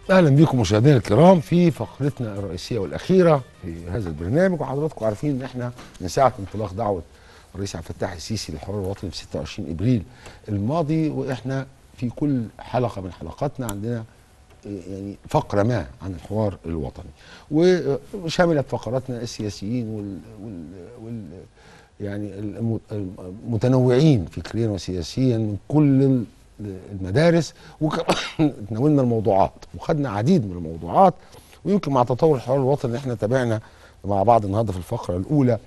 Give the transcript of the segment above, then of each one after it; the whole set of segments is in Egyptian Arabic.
اهلا بكم مشاهدينا الكرام في فقرتنا الرئيسيه والاخيره في هذا البرنامج وحضراتكم عارفين ان احنا من ساعه انطلاق دعوه الرئيس عبد الفتاح السيسي للحوار الوطني في 26 ابريل الماضي واحنا في كل حلقه من حلقاتنا عندنا يعني فقره ما عن الحوار الوطني وشملت فقراتنا السياسيين وال, وال, وال يعني الم- المتنوعين فكريا وسياسيا من كل المدارس وتناولنا الموضوعات وخدنا عديد من الموضوعات ويمكن مع تطور الحوار الوطني احنا تابعنا مع بعض النهارده في الفقره الاولى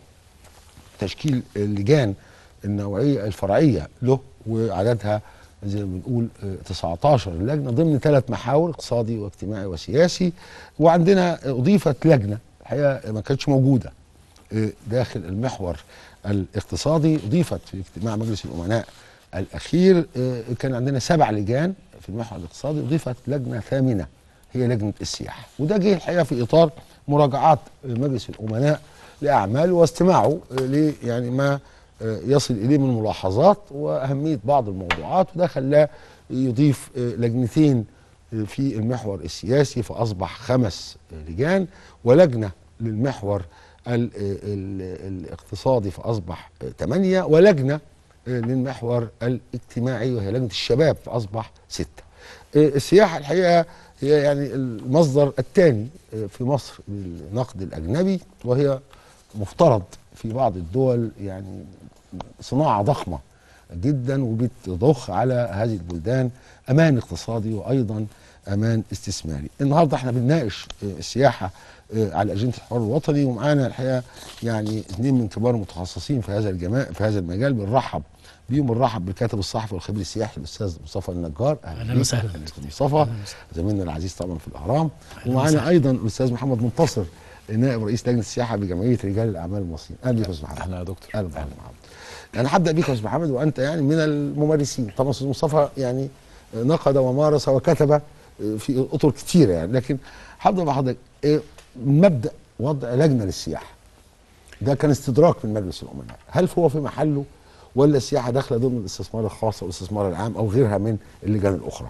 تشكيل اللجان النوعيه الفرعيه له وعددها زي ما بنقول آه، 19 لجنه ضمن ثلاث محاور اقتصادي واجتماعي وسياسي وعندنا اضيفت لجنه الحقيقه ما كانتش موجوده آه، داخل المحور الاقتصادي اضيفت في اجتماع مجلس الامناء الاخير آه، كان عندنا سبع لجان في المحور الاقتصادي اضيفت لجنه ثامنه هي لجنه السياحه وده جه الحقيقه في اطار مراجعات مجلس الامناء لاعماله واستماعه آه، ل يعني ما آه، يصل اليه من ملاحظات واهميه بعض الموضوعات وده خلاه يضيف آه، لجنتين آه، في المحور السياسي فاصبح خمس آه، لجان ولجنه للمحور ال- ال- الاقتصادي فاصبح آه، ثمانيه ولجنه آه، للمحور الاجتماعي وهي لجنه الشباب فاصبح سته. آه، السياحه الحقيقه هي يعني المصدر الثاني آه، في مصر للنقد الاجنبي وهي مفترض في بعض الدول يعني صناعه ضخمه جدا وبتضخ على هذه البلدان امان اقتصادي وايضا امان استثماري. النهارده احنا بنناقش آه، السياحه آه، على اجنده الحوار الوطني ومعانا الحقيقه يعني اثنين من كبار المتخصصين في هذا الجماعة في هذا المجال بنرحب بيهم بنرحب بالكاتب الصحفي والخبير السياحي الاستاذ مصطفى النجار أهلاً بيك. وسهلاً. أستاذ مصطفى زميلنا العزيز طبعا في الاهرام ومعانا ايضا الاستاذ محمد منتصر نائب رئيس لجنه السياحه بجمعيه رجال الاعمال المصريين اهلا بك يا استاذ محمد اهلا يا دكتور اهلا بك محمد انا هبدا بيك يا استاذ محمد وانت يعني من الممارسين طبعا استاذ مصطفى يعني نقد ومارس وكتب في اطر كتيره يعني لكن هبدا مع حضرتك إيه مبدا وضع لجنه للسياحه ده كان استدراك من مجلس الامناء هل هو في محله ولا السياحه داخله ضمن الاستثمار الخاص او الاستثمار العام او غيرها من اللجان الاخرى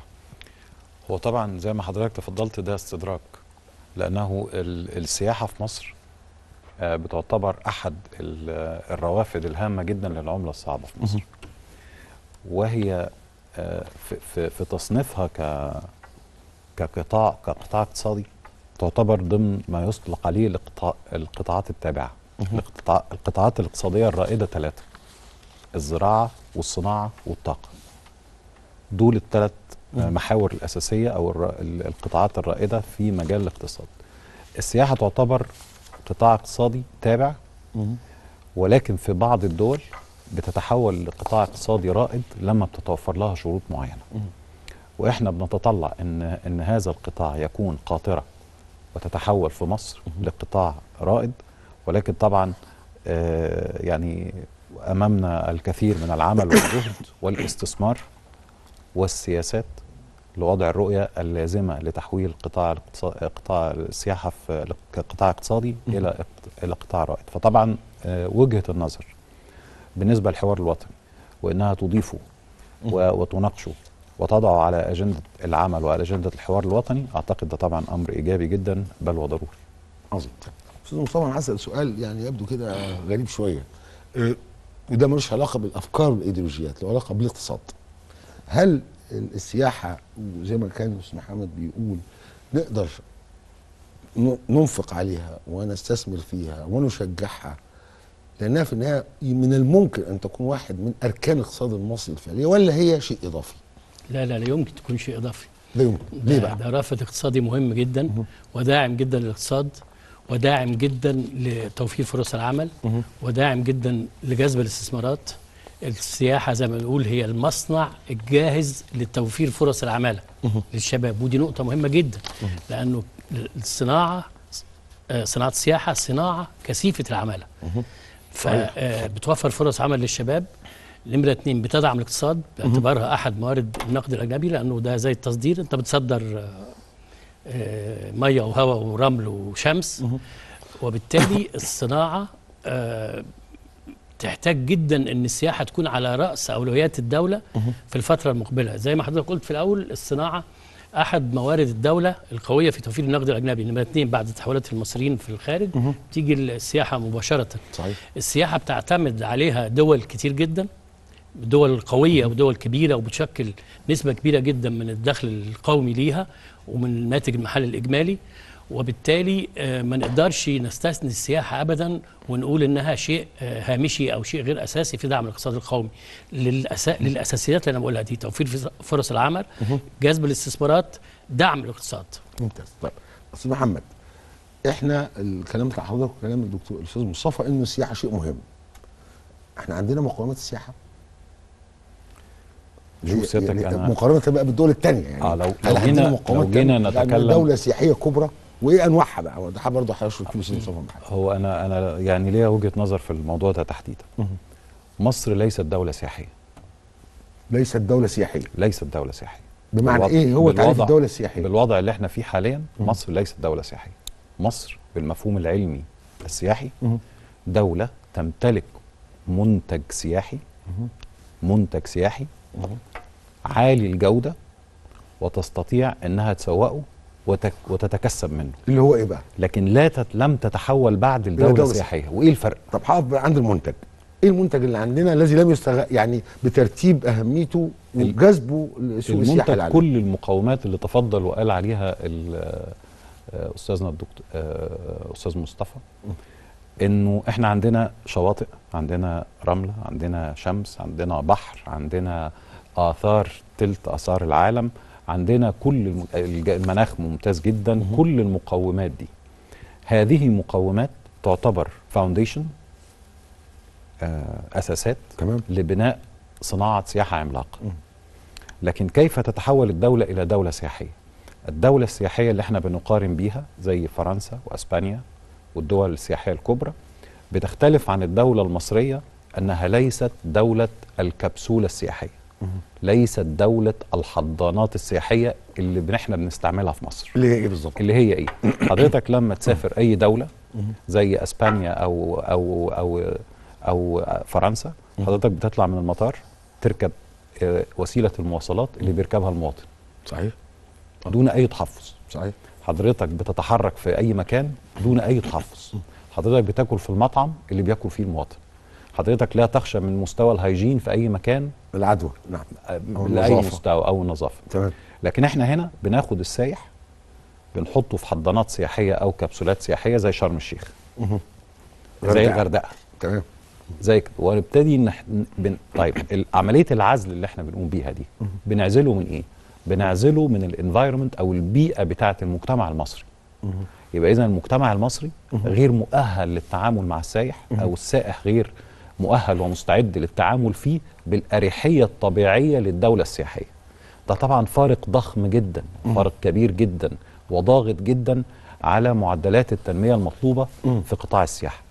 هو طبعا زي ما حضرتك تفضلت ده استدراك لانه ال- السياحه في مصر آه، بتعتبر احد ال- الروافد الهامه جدا للعمله الصعبه في مصر وهي آه، في, في, في تصنيفها ك كقطاع كقطاع اقتصادي تعتبر ضمن ما يطلق عليه القطاع القطاعات التابعه القطاع القطاعات الاقتصاديه الرائده ثلاثه الزراعه والصناعه والطاقه دول الثلاث محاور الاساسيه او الر- ال- القطاعات الرائده في مجال الاقتصاد السياحه تعتبر قطاع اقتصادي تابع ولكن في بعض الدول بتتحول لقطاع اقتصادي رائد لما بتتوفر لها شروط معينه واحنا بنتطلع ان ان هذا القطاع يكون قاطره وتتحول في مصر لقطاع رائد ولكن طبعا آه، يعني امامنا الكثير من العمل والجهد والاستثمار والسياسات لوضع الرؤيه اللازمه لتحويل قطاع الاقتصاد قطاع السياحه في كقطاع اقتصادي الى اقت- الى قطاع رائد فطبعا آه، وجهه النظر بالنسبه للحوار الوطني وانها تضيفه و- وتناقشه وتضعه على اجنده العمل وعلى اجنده الحوار الوطني اعتقد ده طبعا امر ايجابي جدا بل وضروري عظيم استاذ مصطفى انا هسال سؤال يعني يبدو كده غريب شويه إيه، وده ملوش علاقه بالافكار والايديولوجيات له علاقه بالاقتصاد هل السياحه زي ما كان الاستاذ محمد بيقول نقدر ن- ننفق عليها ونستثمر فيها ونشجعها لانها في النهايه من الممكن ان تكون واحد من اركان الاقتصاد المصري الفعليه ولا هي شيء اضافي؟ لا لا لا يمكن تكون شيء اضافي لا يمكن ليه ده- بقى؟ ده رافد اقتصادي مهم جدا وداعم جدا للاقتصاد وداعم جدا لتوفير فرص العمل وداعم جدا لجذب الاستثمارات السياحة زي ما بنقول هي المصنع الجاهز لتوفير فرص العمالة للشباب ودي نقطة مهمة جدا لأنه الصناعة آه، صناعة السياحة صناعة كثيفة العمالة فبتوفر فرص عمل للشباب نمرة اتنين بتدعم الاقتصاد باعتبارها أحد موارد النقد الأجنبي لأنه ده زي التصدير أنت بتصدر آه، آه، مية وهواء ورمل وشمس وبالتالي الصناعة آه، تحتاج جدا ان السياحه تكون على راس اولويات الدوله في الفتره المقبله زي ما حضرتك قلت في الاول الصناعه احد موارد الدوله القويه في توفير النقد الاجنبي نمره اثنين بعد تحولات المصريين في الخارج تيجي السياحه مباشره صحيح السياحه بتعتمد عليها دول كتير جدا دول قويه ودول كبيره وبتشكل نسبه كبيره جدا من الدخل القومي ليها ومن الناتج المحلي الاجمالي وبالتالي آه، ما نقدرش نستثني السياحه ابدا ونقول انها شيء آه، هامشي او شيء غير اساسي في دعم الاقتصاد القومي للأسا... للاساسيات اللي انا بقولها دي توفير فز- فرص العمل جذب الاستثمارات دعم الاقتصاد ممتاز طيب استاذ محمد احنا الكلام بتاع حضرتك وكلام الدكتور الاستاذ مصطفى انه السياحه شيء مهم احنا عندنا مقومات السياحه شوف هي- سيادتك يعني أنا- مقارنه بقى بالدول الثانيه يعني آه، لو- هل لو عندنا جينا- مقومات لو جينا تانية؟ يعني نتكلم- دوله سياحيه كبرى وايه انواعها بقى وده برضه هيشرح فيه الاستاذ مصطفى معاك هو انا انا يعني ليا وجهه نظر في الموضوع ده تحديدا مصر ليست دوله سياحيه ليست دوله سياحيه ليست دوله سياحيه بمعنى بالوضع- ايه هو تعريف بالوضع- الدوله السياحيه بالوضع اللي احنا فيه حاليا مصر ليست دوله سياحيه مصر بالمفهوم العلمي السياحي مهم. دوله تمتلك منتج سياحي منتج سياحي عالي الجوده وتستطيع انها تسوقه وتك وتتكسب منه اللي هو ايه بقى لكن لا تت لم تتحول بعد الدوله دولة السياحيه وايه الفرق طب هقف بقى عند المنتج ايه المنتج اللي عندنا الذي لم يستغل يعني بترتيب اهميته وجذبه لسوق السياحه المنتج العالمي كل المقومات اللي تفضل وقال عليها ال- آه، استاذنا الدكتور آه، استاذ مصطفى انه احنا عندنا شواطئ عندنا رمله عندنا شمس عندنا بحر عندنا اثار تلت اثار العالم عندنا كل الم- الج- المناخ ممتاز جدا كل المقومات دي هذه مقومات تعتبر فاونديشن اساسات تمام لبناء صناعه سياحه عملاقه لكن كيف تتحول الدولة إلى دولة سياحية؟ الدولة السياحية اللي احنا بنقارن بيها زي فرنسا وأسبانيا والدول السياحية الكبرى بتختلف عن الدولة المصرية أنها ليست دولة الكبسولة السياحية ليست دولة الحضانات السياحية اللي بن- احنا بنستعملها في مصر اللي هي ايه بالظبط اللي هي ايه حضرتك لما تسافر اي دوله زي اسبانيا او او او او فرنسا حضرتك بتطلع من المطار تركب آه، وسيله المواصلات اللي بيركبها المواطن صحيح دون اي تحفظ صحيح حضرتك بتتحرك في اي مكان دون اي تحفظ حضرتك بتاكل في المطعم اللي بياكل فيه المواطن حضرتك لا تخشى من مستوى الهيجين في اي مكان العدوى نعم آه، أو لاي النظافة. مستوى او النظافه تمام لكن احنا هنا بناخد السايح بنحطه في حضانات سياحيه او كبسولات سياحيه زي شرم الشيخ زي غردقة. الغردقه تمام زي كده ونبتدي نح... بن... طيب ال- عمليه العزل اللي احنا بنقوم بيها دي بنعزله من ايه؟ بنعزله من الانفايرمنت او البيئه بتاعه المجتمع المصري يبقى اذا المجتمع المصري غير مؤهل للتعامل مع السائح او السائح غير مؤهل ومستعد للتعامل فيه بالاريحيه الطبيعيه للدوله السياحيه ده طبعا فارق ضخم جدا فارق كبير جدا وضاغط جدا على معدلات التنميه المطلوبه في قطاع السياحه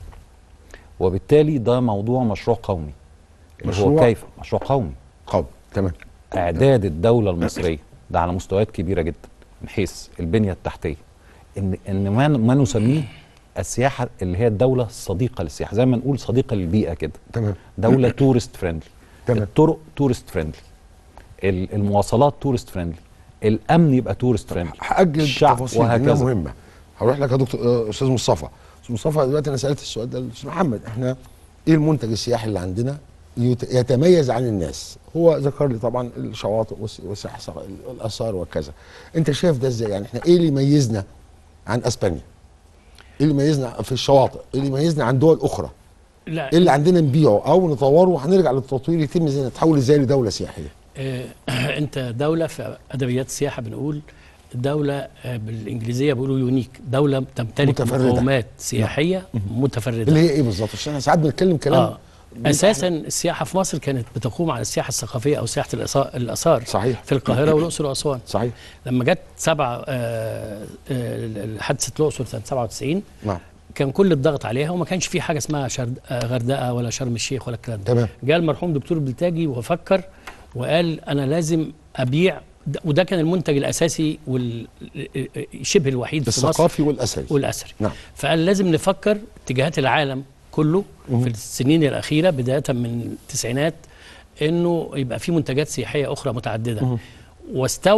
وبالتالي ده موضوع مشروع قومي اللي هو مشروع؟ كيف مشروع قومي قوي تمام اعداد الدوله المصريه ده على مستويات كبيره جدا من حيث البنيه التحتيه ان ان ما ما نسميه السياحه اللي هي الدوله الصديقه للسياحه زي ما نقول صديقه للبيئه كده تمام دوله تورست فريندلي تمام. الطرق تورست فريندلي المواصلات تورست فريندلي الامن يبقى تورست فريندلي هاجل الشعب تفاصيل لأنها وهكذا مهمه هروح لك يا دكتور آه، استاذ مصطفى استاذ مصطفى دلوقتي انا سالت السؤال ده للاستاذ محمد احنا ايه المنتج السياحي اللي عندنا يت- يتميز عن الناس هو ذكر لي طبعا الشواطئ والس- والسياحه الصغ- الاثار وكذا انت شايف ده ازاي يعني احنا ايه اللي يميزنا عن اسبانيا ايه اللي يميزنا في الشواطئ ايه اللي يميزنا عن دول اخرى لا ايه اللي عندنا نبيعه او نطوره وهنرجع للتطوير يتم ازاي نتحول ازاي لدوله سياحيه آه، انت دوله في ادبيات السياحه بنقول دوله آه، بالانجليزيه بيقولوا يونيك دوله تمتلك متفردة. مقومات سياحيه متفرده اللي هي ايه بالظبط عشان احنا ساعات بنتكلم كلام آه. اساسا السياحه في مصر كانت بتقوم على السياحه الثقافيه او سياحه الآثار- الاثار صحيح. في القاهره والاقصر واسوان صحيح لما جت سبعة آه، آه، حادثه الاقصر سنه 97 نعم كان كل الضغط عليها وما كانش في حاجه اسمها شرد آه، غردقه ولا شرم الشيخ ولا الكلام ده تمام. جاء المرحوم دكتور بلتاجي وفكر وقال انا لازم ابيع ده- وده كان المنتج الاساسي والشبه الوحيد في مصر الثقافي والاثري والاثري نعم. فقال لازم نفكر اتجاهات العالم كله في السنين الاخيره بدايه من التسعينات انه يبقى في منتجات سياحيه اخرى متعدده واستولت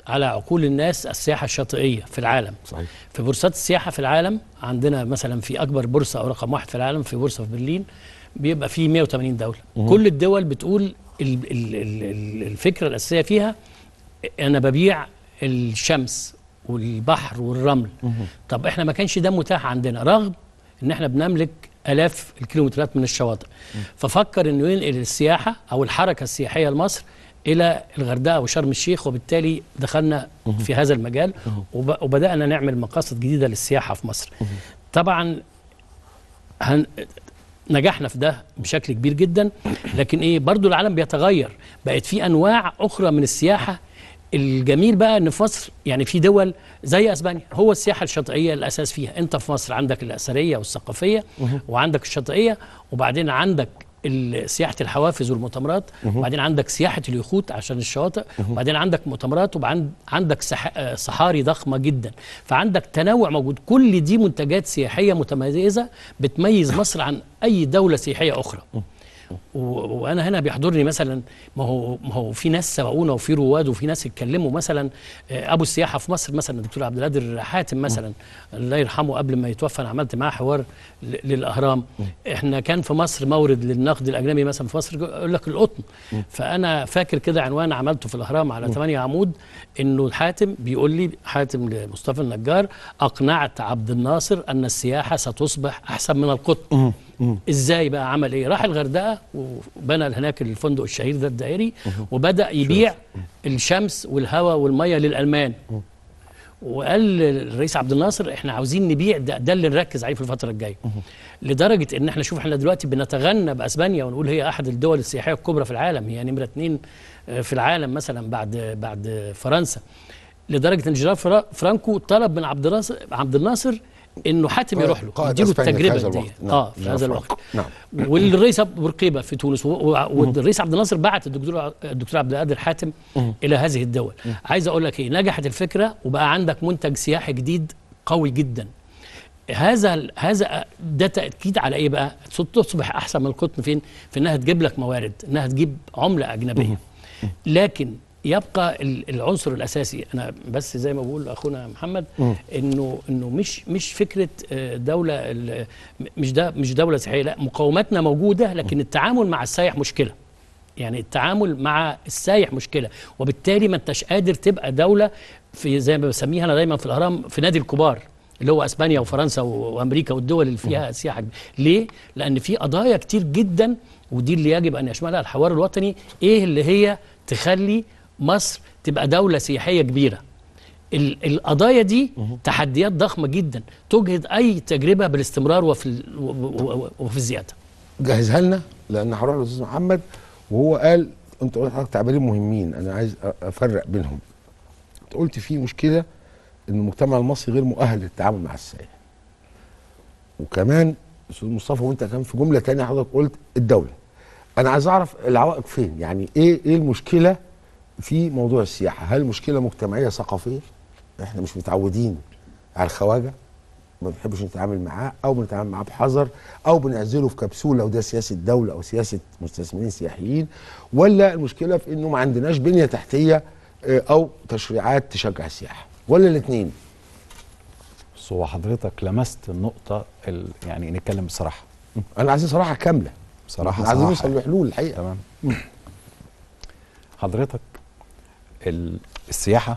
على عقول الناس السياحه الشاطئيه في العالم صحيح في بورصات السياحه في العالم عندنا مثلا في اكبر بورصه او رقم واحد في العالم في بورصه في برلين بيبقى فيه 180 دوله كل الدول بتقول ال ال ال ال الفكره الاساسيه فيها انا ببيع الشمس والبحر والرمل طب احنا ما كانش ده متاح عندنا رغم ان احنا بنملك الاف الكيلومترات من الشواطئ ففكر انه ينقل السياحه او الحركه السياحيه لمصر الى الغردقه وشرم الشيخ وبالتالي دخلنا في هذا المجال وب- وبدانا نعمل مقاصد جديده للسياحه في مصر طبعا هن نجحنا في ده بشكل كبير جدا لكن ايه برضو العالم بيتغير بقت في انواع اخرى من السياحه الجميل بقى ان في مصر يعني في دول زي اسبانيا هو السياحه الشاطئيه الاساس فيها انت في مصر عندك الاثريه والثقافيه وعندك الشاطئيه وبعدين عندك ال- سياحه الحوافز والمؤتمرات وبعدين عندك سياحه اليخوت عشان الشواطئ وبعدين عندك مؤتمرات وعندك صحاري ضخمه جدا فعندك تنوع موجود كل دي منتجات سياحيه متميزه بتميز مصر عن اي دوله سياحيه اخرى و- وانا هنا بيحضرني مثلا ما هو ما هو في ناس سبقونا وفي رواد وفي ناس اتكلموا مثلا آه، ابو السياحه في مصر مثلا الدكتور عبد القادر حاتم مثلا الله يرحمه قبل ما يتوفى انا عملت معاه حوار ل- للاهرام احنا كان في مصر مورد للنقد الاجنبي مثلا في مصر يقول لك القطن فانا فاكر كده عنوان عملته في الاهرام على 8 عمود انه حاتم بيقول لي حاتم لمصطفى النجار اقنعت عبد الناصر ان السياحه ستصبح احسن من القطن ازاي بقى عمل ايه راح الغردقه وبنى هناك الفندق الشهير ده الدائري وبدا يبيع الشمس والهواء والميه للالمان وقال الرئيس عبد الناصر احنا عاوزين نبيع ده, ده اللي نركز عليه في الفتره الجايه لدرجه ان احنا شوف احنا دلوقتي بنتغنى باسبانيا ونقول هي احد الدول السياحيه الكبرى في العالم هي نمره اثنين آه، في العالم مثلا بعد بعد فرنسا لدرجه ان جيرار فرا- فرانكو طلب من عبد الناصر عبد الناصر انه حاتم قائد- يروح له قائد يديله أسبانيا في هذا التجربه دي الوقت. نعم. اه في جيرار هذا فرانكو. الوقت نعم. والرئيس ابو برقيبه في تونس و- و- والرئيس عبد الناصر بعت الدكتور الدكتور عبد القادر حاتم الى هذه الدول عايز اقول لك ايه نجحت الفكره وبقى عندك منتج سياحي جديد قوي جدا هذا ال- هذا ده تاكيد على ايه بقى تصبح احسن من القطن فين في انها تجيب لك موارد انها تجيب عمله اجنبيه لكن يبقى ال- العنصر الاساسي انا بس زي ما بقول اخونا محمد انه انه مش مش فكره آه، دوله ال- مش ده مش دوله سياحيه لا مقاوماتنا موجوده لكن التعامل مع السائح مشكله يعني التعامل مع السايح مشكله وبالتالي ما انتش قادر تبقى دوله في زي ما بسميها انا دايما في الاهرام في نادي الكبار اللي هو اسبانيا وفرنسا و- وامريكا والدول اللي فيها سياحه كبيرة. ليه؟ لان في قضايا كتير جدا ودي اللي يجب ان يشملها الحوار الوطني ايه اللي هي تخلي مصر تبقى دوله سياحيه كبيره ال- القضايا دي تحديات ضخمه جدا تجهد اي تجربه بالاستمرار وفي ال- و- و- و- وفي الزياده جهزها لنا لان هروح للاستاذ محمد وهو قال انت قلت حضرتك تعبيرين مهمين انا عايز أ- افرق بينهم انت قلت في مشكله ان المجتمع المصري غير مؤهل للتعامل مع السائح وكمان استاذ مصطفى وانت كان في جمله تانية حضرتك قلت الدوله انا عايز اعرف العوائق فين يعني ايه ايه المشكله في موضوع السياحه هل مشكله مجتمعيه ثقافيه احنا مش متعودين على الخواجه ما بنحبش نتعامل معاه او بنتعامل معاه بحذر او بنعزله في كبسوله وده سياسه دوله او سياسه مستثمرين سياحيين ولا المشكله في انه ما عندناش بنيه تحتيه آه، او تشريعات تشجع السياحه ولا الاثنين بس هو حضرتك لمست النقطة ال... يعني نتكلم بصراحة انا عايزين صراحه كامله بصراحة احنا عايزين صراحة نوصل لحلول الحقيقه تمام حضرتك ال... السياحة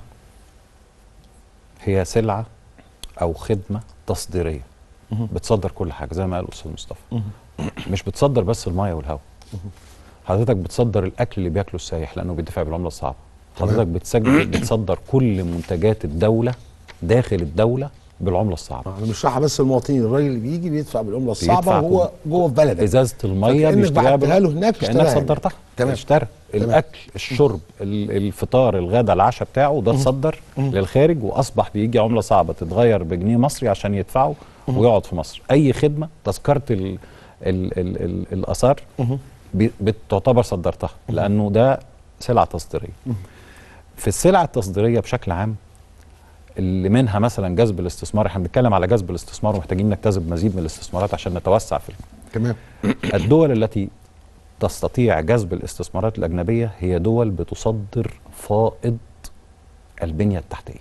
هي سلعة أو خدمة تصديرية بتصدر كل حاجة زي ما قال الأستاذ مصطفى مش بتصدر بس المية والهواء حضرتك بتصدر الأكل اللي بياكله السايح لأنه بيدفع بالعملة الصعبة حضرتك بتسجل بتصدر كل منتجات الدولة داخل الدولة بالعملة الصعبة انا مش رايحه بس المواطنين الراجل اللي بيجي بيدفع بالعمله الصعبه بيدفع وهو جوه في بلدك ازازه الميه فكأنك بيشتريها بعتها له بال- هناك كانك اشتراها هنا. صدرتها تمام. اشترى تمام. الاكل الشرب ال- الفطار الغدا العشاء بتاعه ده اتصدر للخارج واصبح بيجي عمله صعبه تتغير بجنيه مصري عشان يدفعه ويقعد في مصر اي خدمه تذكره ال ال ال ال الاثار بي- بتعتبر صدرتها لانه ده سلعه تصديريه في السلع التصديريه بشكل عام اللي منها مثلا جذب الاستثمار احنا بنتكلم على جذب الاستثمار ومحتاجين نجتذب مزيد من الاستثمارات عشان نتوسع في تمام الدول التي تستطيع جذب الاستثمارات الأجنبية هي دول بتصدر فائض البنيه التحتيه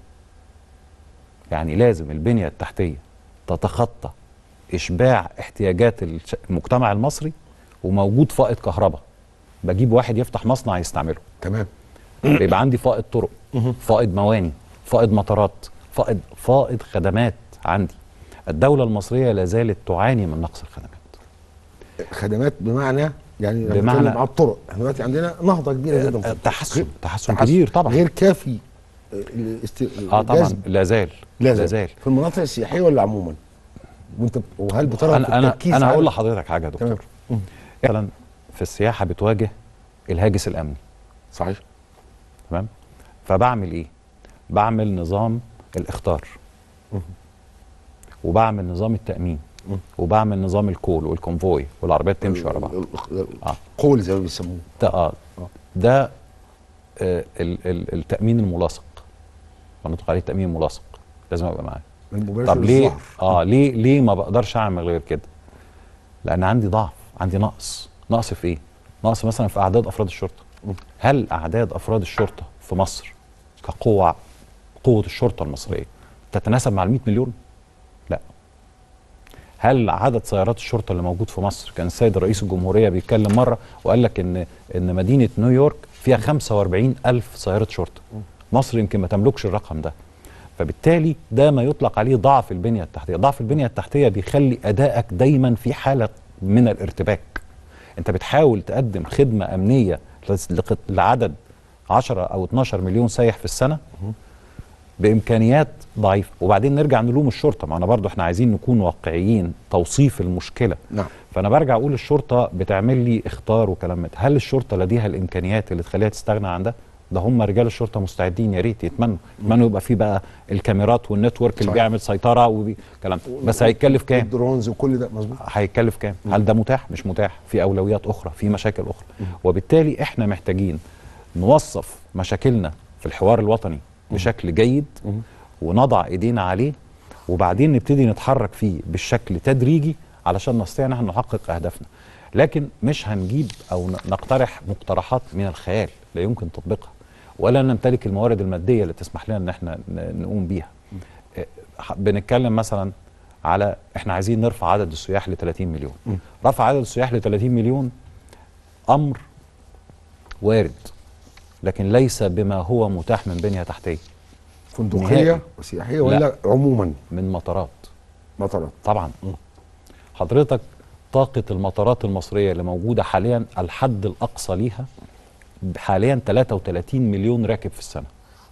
يعني لازم البنيه التحتيه تتخطى اشباع احتياجات الش- المجتمع المصري وموجود فائض كهرباء بجيب واحد يفتح مصنع يستعمله تمام بيبقى عندي فائض طرق فائض مواني فائض مطارات فائض فائض خدمات عندي الدولة المصرية لا زالت تعاني من نقص الخدمات خدمات بمعنى يعني لما بمعنى- بنتكلم على الطرق احنا دلوقتي عندنا نهضه كبيره جدا في الطرق. تحسن غير- تحسن كبير طبعا غير كافي آه، الاست... اه طبعا الجذب لا زال لا لا زال. زال في المناطق السياحيه ولا عموما وانت وهل بترى انا انا التركيز انا على- هقول لحضرتك حاجه يا تمام. دكتور مثلا في السياحه بتواجه الهاجس الامني صحيح تمام فبعمل ايه بعمل نظام الاخطار وبعمل نظام التامين وبعمل نظام الكول والكونفوي والعربيات تمشي ورا بعض ال- ال- آه. قول زي ما بيسموه ده اه ده آه ال ال التامين الملاصق بنطق عليه التامين الملاصق لازم ابقى معاه المباشر طب ليه الظهر. اه ليه ليه ما بقدرش اعمل غير كده لان عندي ضعف عندي نقص نقص في ايه نقص مثلا في اعداد افراد الشرطه هل اعداد افراد الشرطه في مصر كقوه قوه الشرطه المصريه تتناسب مع ال 100 مليون لا هل عدد سيارات الشرطه اللي موجود في مصر كان السيد رئيس الجمهوريه بيتكلم مره وقال لك ان ان مدينه نيويورك فيها 45 الف سياره شرطه مصر يمكن ما تملكش الرقم ده فبالتالي ده ما يطلق عليه ضعف البنيه التحتيه ضعف البنيه التحتيه بيخلي ادائك دايما في حاله من الارتباك انت بتحاول تقدم خدمه امنيه لس- لق- لعدد 10 او 12 مليون سايح في السنه بامكانيات ضعيفه وبعدين نرجع نلوم الشرطه ما انا برضو احنا عايزين نكون واقعيين توصيف المشكله نعم فانا برجع اقول الشرطه بتعمل لي اختار وكلام من ده. هل الشرطه لديها الامكانيات اللي تخليها تستغنى عن ده ده هم رجال الشرطه مستعدين يا ريت يتمنوا يتمنوا يبقى في بقى الكاميرات والنتورك اللي صحيح. بيعمل سيطره وكلام بس هيكلف كام الدرونز وكل ده مظبوط هيكلف كام هل ده متاح مش متاح في اولويات اخرى في مشاكل اخرى وبالتالي احنا محتاجين نوصف مشاكلنا في الحوار الوطني بشكل جيد ونضع ايدينا عليه وبعدين نبتدي نتحرك فيه بالشكل تدريجي علشان نستطيع ان احنا نحقق اهدافنا لكن مش هنجيب او ن- نقترح مقترحات من الخيال لا يمكن تطبيقها ولا نمتلك الموارد الماديه اللي تسمح لنا ان احنا ن- نقوم بيها إيه، ح- بنتكلم مثلا على احنا عايزين نرفع عدد السياح ل 30 مليون رفع عدد السياح ل 30 مليون امر وارد لكن ليس بما هو متاح من بنيه تحتيه فندقيه نهائي. وسياحيه ولا عموما من مطارات مطارات طبعا حضرتك طاقة المطارات المصرية اللي موجودة حاليا الحد الأقصى ليها حاليا 33 مليون راكب في السنة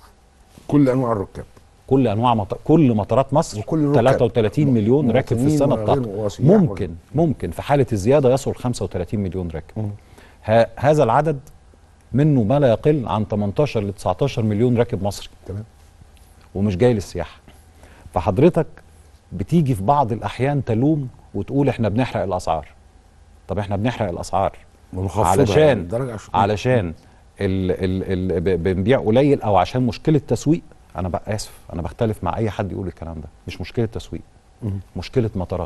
كل انواع الركاب كل أنواع مطار كل مطارات مصر وكل الركاب. 33 مليون راكب في مواطنين السنة وغير بطاقة وسياح ممكن ممكن في حالة الزيادة يصل 35 مليون راكب ه- هذا العدد منه ما لا يقل عن 18 ل 19 مليون راكب مصري تمام ومش جاي للسياحه فحضرتك بتيجي في بعض الاحيان تلوم وتقول احنا بنحرق الاسعار طب احنا بنحرق الاسعار ونخفضها علشان يعني درجة عشان- علشان ال ال ال ب- بنبيع قليل او عشان مشكله تسويق انا بقى اسف انا بختلف مع اي حد يقول الكلام ده مش مشكله تسويق مشكله مطارات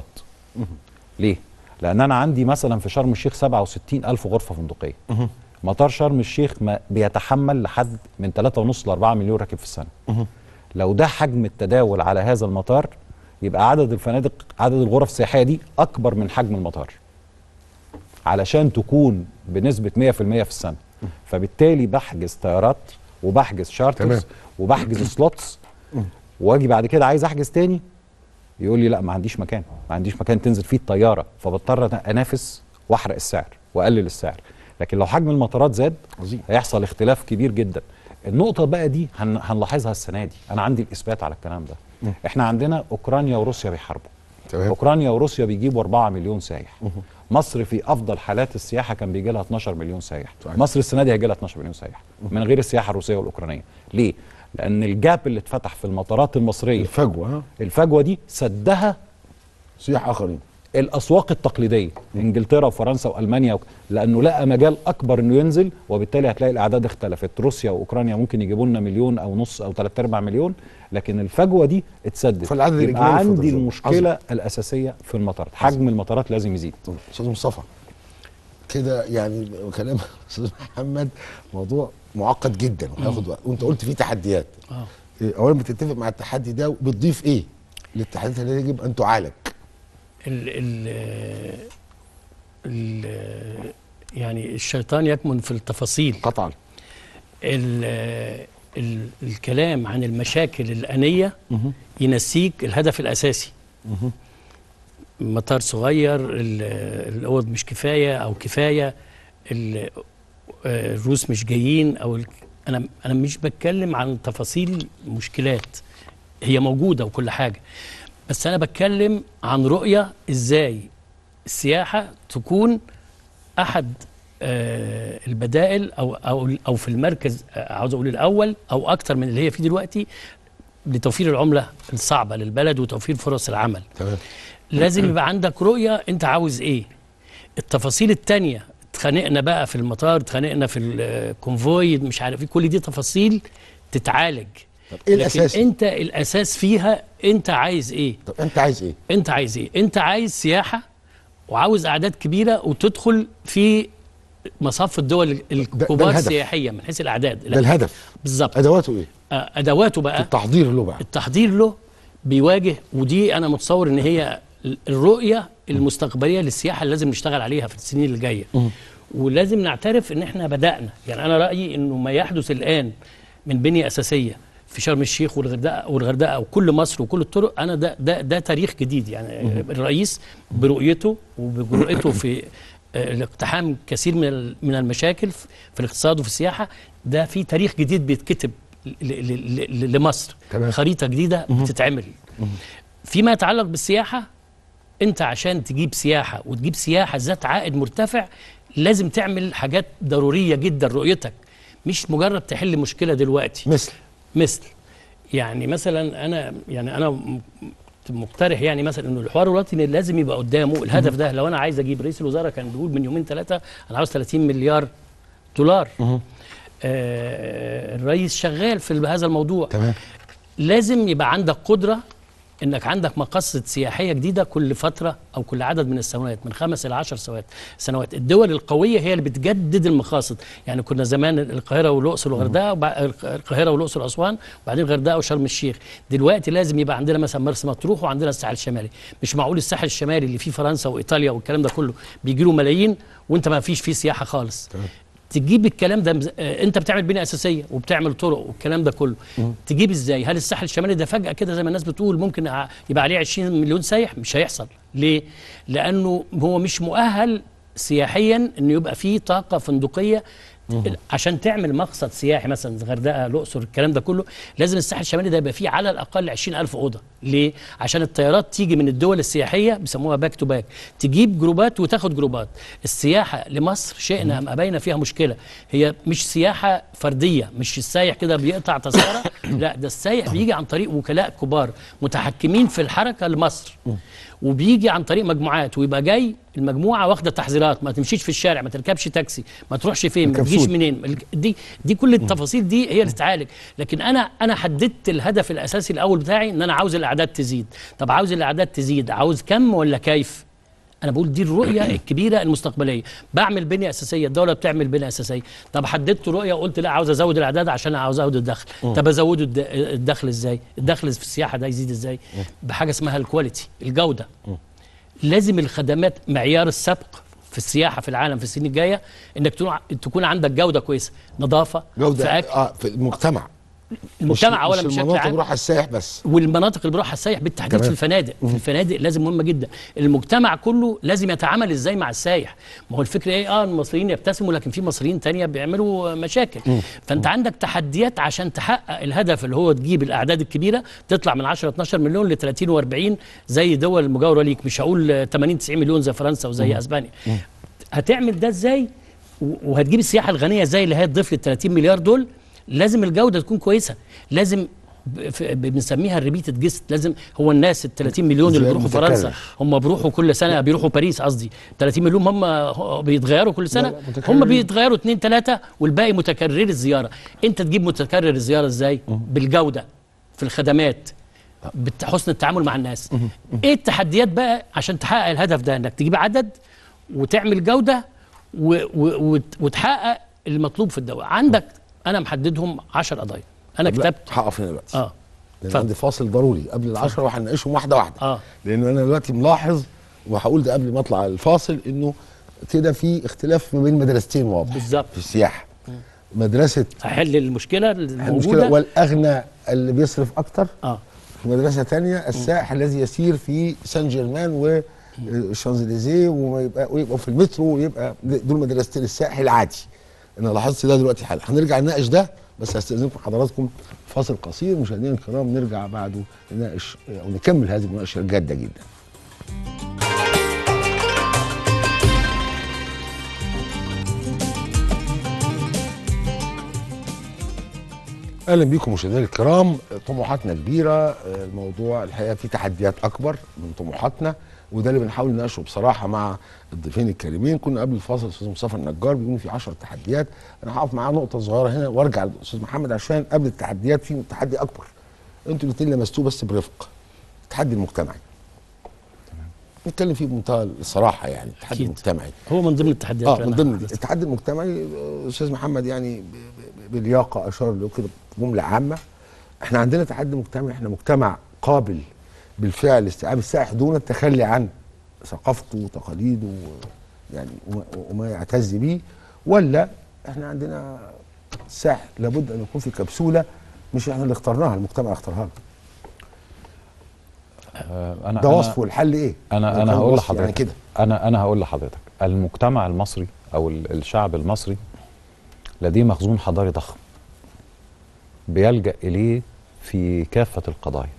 ليه لان انا عندي مثلا في شرم الشيخ 67 الف غرفه فندقيه مطار شرم الشيخ ما بيتحمل لحد من 3.5 ل 4 مليون راكب في السنه لو ده حجم التداول على هذا المطار يبقى عدد الفنادق عدد الغرف السياحيه دي اكبر من حجم المطار علشان تكون بنسبه 100% في السنه فبالتالي بحجز طيارات وبحجز تمام. شارترز وبحجز سلوتس واجي بعد كده عايز احجز تاني يقول لي لا ما عنديش مكان ما عنديش مكان تنزل فيه الطياره فبضطر أنا انافس واحرق السعر واقلل السعر لكن لو حجم المطارات زاد عظيم. هيحصل اختلاف كبير جدا النقطه بقى دي هن هنلاحظها السنه دي انا عندي الاثبات على الكلام ده احنا عندنا اوكرانيا وروسيا بيحاربوا تمام اوكرانيا وروسيا بيجيبوا 4 مليون سايح مصر في افضل حالات السياحه كان بيجي لها 12 مليون سايح صحيح. مصر السنه دي هيجي لها 12 مليون سايح من غير السياحه الروسيه والاوكرانيه ليه لان الجاب اللي اتفتح في المطارات المصريه الفجوه ها الفجوه دي سدها سياح اخرين الاسواق التقليديه انجلترا وفرنسا والمانيا وك... لانه لقى مجال اكبر انه ينزل وبالتالي هتلاقي الاعداد اختلفت روسيا واوكرانيا ممكن يجيبوا لنا مليون او نص او ثلاث ارباع مليون لكن الفجوه دي اتسدت فالعدد الإجمالي يبقى فضل عندي زاد. المشكله الاساسيه في المطارات حجم المطارات لازم يزيد استاذ مصطفى كده يعني كلام استاذ محمد موضوع معقد جدا وهياخد وقت وانت قلت فيه تحديات اه إيه، اولا بتتفق مع التحدي ده وبتضيف ايه للتحديات اللي يجب ان تعالج ال ال ال يعني الشيطان يكمن في التفاصيل قطعا ال ال الكلام عن المشاكل الآنية ينسيك الهدف الأساسي مطار صغير ال- الأوض مش كفاية أو كفاية ال- آه، الروس مش جايين أو ال- أنا أنا مش بتكلم عن تفاصيل مشكلات هي موجودة وكل حاجة بس أنا بتكلم عن رؤية إزاي السياحة تكون أحد آه، البدائل أو أو أو في المركز آه، عاوز أقول الأول أو أكتر من اللي هي فيه دلوقتي لتوفير العملة الصعبة للبلد وتوفير فرص العمل تمام لازم يبقى عندك رؤية انت عاوز ايه التفاصيل التانية اتخانقنا بقى في المطار اتخانقنا في الكونفوي مش عارف ايه كل دي تفاصيل تتعالج طب ايه لكن الاساس انت الاساس فيها انت عايز ايه طب انت عايز ايه انت عايز ايه انت عايز سياحة وعاوز اعداد كبيرة وتدخل في مصاف الدول الكبار الهدف. سياحيا من حيث الاعداد ده الهدف بالظبط ادواته ايه آه، ادواته بقى التحضير له بقى التحضير له بيواجه ودي انا متصور ان هي الرؤيه المستقبليه للسياحه اللي لازم نشتغل عليها في السنين اللي جايه ولازم نعترف ان احنا بدانا يعني انا رايي انه ما يحدث الان من بنيه اساسيه في شرم الشيخ والغردقه والغردقه وكل مصر وكل الطرق انا ده ده ده تاريخ جديد يعني الرئيس برؤيته وبجرأته في آه، الاقتحام كثير من ال- من المشاكل في في الاقتصاد وفي السياحه ده في تاريخ جديد بيتكتب ل- ل- ل- لمصر تمام. خريطه جديده بتتعمل فيما يتعلق بالسياحه انت عشان تجيب سياحه وتجيب سياحه ذات عائد مرتفع لازم تعمل حاجات ضروريه جدا رؤيتك مش مجرد تحل مشكله دلوقتي مثل مثل يعني مثلا انا يعني انا م- مقترح يعني مثلا انه الحوار الوطني لازم يبقى قدامه الهدف ده لو انا عايز اجيب رئيس الوزراء كان بيقول من يومين ثلاثه انا عاوز 30 مليار دولار آه الرئيس شغال في هذا الموضوع تمام لازم يبقى عندك قدرة انك عندك مقاصد سياحية جديدة كل فترة او كل عدد من السنوات من خمس الى عشر سنوات سنوات الدول القوية هي اللي بتجدد المقاصد يعني كنا زمان القاهرة والاقصر والغردقة وبع- القاهرة والاقصر واسوان وبعدين الغردقة وشرم الشيخ دلوقتي لازم يبقى عندنا مثلا مرسى مطروح وعندنا الساحل الشمالي مش معقول الساحل الشمالي اللي فيه فرنسا وايطاليا والكلام ده كله بيجي له ملايين وانت ما فيش فيه سياحة خالص تجيب الكلام ده مز... آه، انت بتعمل بنيه اساسيه وبتعمل طرق والكلام ده كله تجيب ازاي هل الساحل الشمالي ده فجاه كده زي ما الناس بتقول ممكن ع- يبقى عليه 20 مليون سايح مش هيحصل ليه لانه هو مش مؤهل سياحيا انه يبقى فيه طاقه فندقيه عشان تعمل مقصد سياحي مثلا الغردقه الاقصر الكلام ده كله لازم الساحل الشمالي ده يبقى فيه على الاقل 20000 اوضه ليه عشان الطيارات تيجي من الدول السياحيه بيسموها باك تو باك تجيب جروبات وتاخد جروبات السياحه لمصر شئنا ام ابينا فيها مشكله هي مش سياحه فرديه مش السايح كده بيقطع تذكره لا ده السايح بيجي عن طريق وكلاء كبار متحكمين في الحركه لمصر وبيجي عن طريق مجموعات ويبقى جاي المجموعه واخده تحذيرات ما تمشيش في الشارع ما تركبش تاكسي ما تروحش فين ما تجيش الكبسول. منين ال- دي دي كل التفاصيل دي هي اللي تتعالج لكن انا انا حددت الهدف الاساسي الاول بتاعي ان انا عاوز الاعداد تزيد طب عاوز الاعداد تزيد عاوز كم ولا كيف انا بقول دي الرؤيه الكبيره المستقبليه بعمل بنيه اساسيه الدوله بتعمل بنيه اساسيه طب حددت رؤيه وقلت لا عاوز ازود الاعداد عشان عاوز ازود الدخل طب ازود الد- الدخل ازاي الدخل في السياحه ده يزيد ازاي بحاجه اسمها الكواليتي الجوده لازم الخدمات معيار السبق في السياحه في العالم في السنين الجايه انك تكون- تكون عندك جوده كويسه نظافه في جوده اكل اه في المجتمع المجتمع مش اولا مش بشكل المناطق عام بروح السائح بس والمناطق اللي بيروحها السايح بالتحديد تمام. في الفنادق في الفنادق لازم مهمه جدا المجتمع كله لازم يتعامل ازاي مع السايح ما هو الفكره ايه اه المصريين يبتسموا لكن في مصريين تانية بيعملوا مشاكل فانت عندك تحديات عشان تحقق الهدف اللي هو تجيب الاعداد الكبيره تطلع من 10 12 مليون ل 30 و40 زي دول المجاوره ليك مش هقول 80 90 مليون زي فرنسا وزي اسبانيا هتعمل ده ازاي و- وهتجيب السياحه الغنيه ازاي اللي هي تضيف لل 30 مليار دول لازم الجوده تكون كويسه لازم ب- ف- ب- بنسميها الريبيتد جيست لازم هو الناس ال 30 مليون اللي زي بيروحوا المتكرر. فرنسا هم بيروحوا كل سنه بيروحوا باريس قصدي 30 مليون هم هو- بيتغيروا كل سنه لا، متكررين. هم بيتغيروا اثنين ثلاثه والباقي متكرري الزياره انت تجيب متكرر الزياره ازاي بالجوده في الخدمات بحسن التعامل مع الناس ايه التحديات بقى عشان تحقق الهدف ده انك تجيب عدد وتعمل جوده و و وت- وتحقق المطلوب في الدوله عندك انا محددهم 10 قضايا انا طب لا، كتبت هقف هنا دلوقتي اه لان اتفضل. عندي فاصل ضروري قبل العشرة وهنناقشهم واحده واحده اه لان انا دلوقتي ملاحظ وهقول ده قبل ما اطلع الفاصل انه كده في اختلاف ما بين مدرستين واضح بالظبط. في السياحه مدرسه احل المشكله المشكله الموجوده والاغنى اللي بيصرف اكتر اه في مدرسه تانية السائح الذي يسير في سان جيرمان والشانزليزيه وما يبقى ويبقى في المترو ويبقى دول مدرستين السائح العادي انا لاحظت ده دلوقتي حالا هنرجع نناقش ده بس هستاذنكم حضراتكم فاصل قصير مشاهدينا الكرام نرجع بعده نناقش او نكمل هذه المناقشه الجاده جدا اهلا بيكم مشاهدينا الكرام طموحاتنا كبيره الموضوع الحقيقه فيه تحديات اكبر من طموحاتنا وده اللي بنحاول نناقشه بصراحه مع الضيفين الكريمين كنا قبل الفاصل الاستاذ مصطفى النجار بيقول في 10 تحديات انا هقف معاه نقطه صغيره هنا وارجع للاستاذ محمد عشان قبل التحديات في تحدي اكبر انتوا الاثنين لمستوه بس برفق التحدي المجتمعي نتكلم فيه بمنتهى الصراحه يعني التحدي أكيد. المجتمعي هو من ضمن التحديات اه فعلا. من ضمن الاتحاد المجتمعي آه، استاذ محمد يعني ب- ب- بلياقه اشار له كده جمله عامه احنا عندنا تحدي مجتمعي احنا مجتمع قابل بالفعل لاستيعاب السائح دون التخلي عن ثقافته وتقاليده و- يعني وما, وما يعتز به ولا احنا عندنا السائح لابد ان يكون في كبسوله مش احنا اللي اخترناها المجتمع اختارها له. آه، انا ده أنا- وصفه الحل ايه؟ انا ده انا كان هقول وصف يعني لحضرتك كده انا انا هقول لحضرتك المجتمع المصري او ال- الشعب المصري لديه مخزون حضاري ضخم بيلجا اليه في كافه القضايا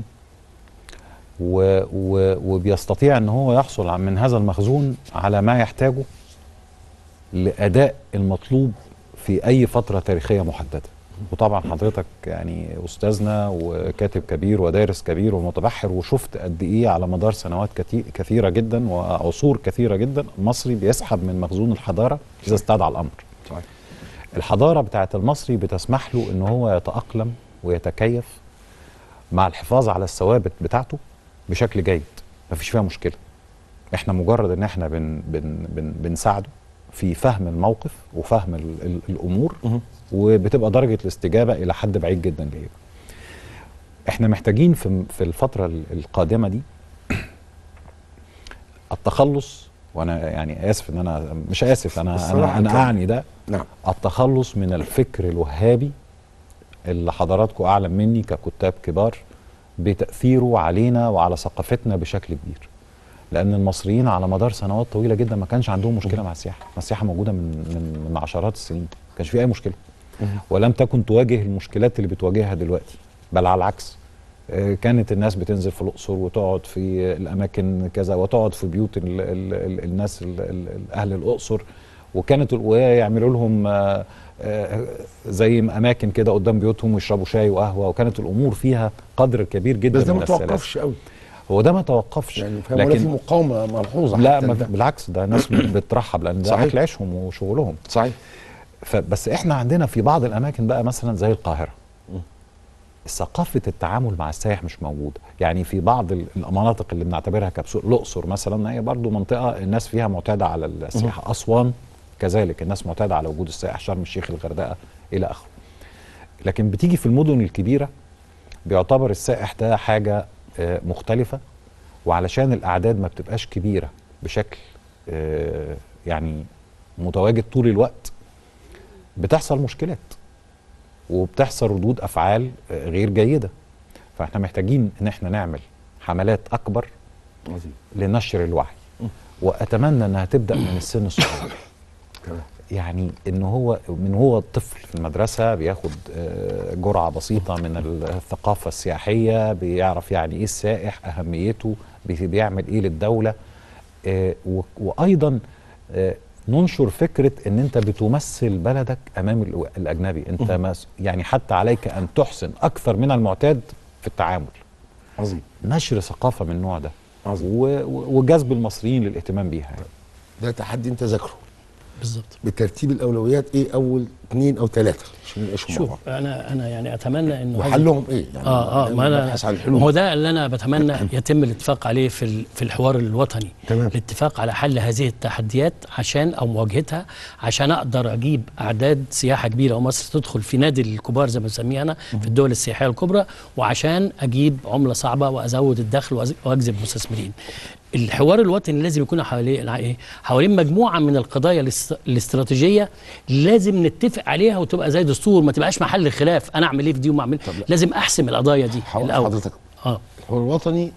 و و وبيستطيع ان هو يحصل عن- من هذا المخزون على ما يحتاجه لاداء المطلوب في اي فتره تاريخيه محدده وطبعا حضرتك يعني استاذنا وكاتب كبير ودارس كبير ومتبحر وشفت قد ايه على مدار سنوات كتي- كثيره جدا وعصور كثيره جدا مصري بيسحب من مخزون الحضاره اذا استدعى الامر صحيح الحضاره بتاعت المصري بتسمح له ان هو يتاقلم ويتكيف مع الحفاظ على الثوابت بتاعته بشكل جيد مفيش فيها مشكله احنا مجرد ان احنا بن بن بن بنساعده في فهم الموقف وفهم ال ال الامور وبتبقى درجه الاستجابه الى حد بعيد جدا جيده احنا محتاجين في في الفتره ال- القادمه دي التخلص وانا يعني اسف ان انا مش اسف انا الصراحة انا, أنا كده. اعني ده نعم التخلص من الفكر الوهابي اللي حضراتكم اعلم مني ككتاب كبار بتاثيره علينا وعلى ثقافتنا بشكل كبير لان المصريين على مدار سنوات طويله جدا ما كانش عندهم مشكله مع السياحه ما السياحه موجوده من من من عشرات السنين ما كانش في اي مشكله ولم تكن تواجه المشكلات اللي بتواجهها دلوقتي بل على العكس آه، كانت الناس بتنزل في الاقصر وتقعد في الاماكن كذا وتقعد في بيوت ال ال ال الناس ال ال اهل الاقصر وكانت ال- ويعملوا لهم آه، آه، زي اماكن كده قدام بيوتهم ويشربوا شاي وقهوه وكانت الامور فيها قدر كبير جدا بس ده من ما السلاسة. توقفش قوي هو ده ما توقفش يعني فاهم ولا في مقاومه ملحوظه لا حتى ما لده. بالعكس ده ناس بترحب لان ده صحيح. اكل عيشهم وشغلهم صحيح فبس احنا عندنا في بعض الاماكن بقى مثلا زي القاهره ثقافه التعامل مع السائح مش موجوده يعني في بعض ال- المناطق اللي بنعتبرها كبسول الاقصر مثلا هي برضو منطقه الناس فيها معتاده على السياحه اسوان كذلك الناس معتاده على وجود السائح شرم الشيخ الغردقه الى اخره لكن بتيجي في المدن الكبيره بيعتبر السائح ده حاجه آه، مختلفه وعلشان الاعداد ما بتبقاش كبيره بشكل آه، يعني متواجد طول الوقت بتحصل مشكلات وبتحصل ردود افعال آه، غير جيده فاحنا محتاجين ان احنا نعمل حملات اكبر عظيم لنشر الوعي واتمنى انها تبدا من السن الصغير تمام يعني ان هو من هو الطفل في المدرسه بياخد آه، جرعه بسيطه من الثقافه السياحيه بيعرف يعني ايه السائح اهميته بي- بيعمل ايه للدوله آه، و- وايضا آه، ننشر فكره ان انت بتمثل بلدك امام ال- الاجنبي انت مس- يعني حتى عليك ان تحسن اكثر من المعتاد في التعامل عظيم نشر ثقافه من النوع ده عظيم و- و- وجذب المصريين للاهتمام بيها يعني. ده تحدي انت ذاكره بالظبط بترتيب الاولويات ايه اول اثنين او ثلاثه عشان نناقشهم مع شوف بعض انا انا يعني اتمنى انه هذا- وحلهم ايه يعني اه اه ما انا نبحث عن هو الحلول ده اللي انا بتمنى يتم الاتفاق عليه في ال- في الحوار الوطني تمام. الاتفاق على حل هذه التحديات عشان او مواجهتها عشان اقدر اجيب اعداد سياحه كبيره ومصر تدخل في نادي الكبار زي ما بنسميها انا في الدول السياحيه الكبرى وعشان اجيب عمله صعبه وازود الدخل وأز- واجذب مستثمرين الحوار الوطني لازم يكون حوالين ايه حوالين مجموعه من القضايا الاست- الاستراتيجيه لازم نتفق عليها وتبقى زي دستور ما تبقاش محل خلاف انا اعمل ايه في دي وما اعمل لازم احسم القضايا دي حاول الاول حضرتك اه الحوار الوطني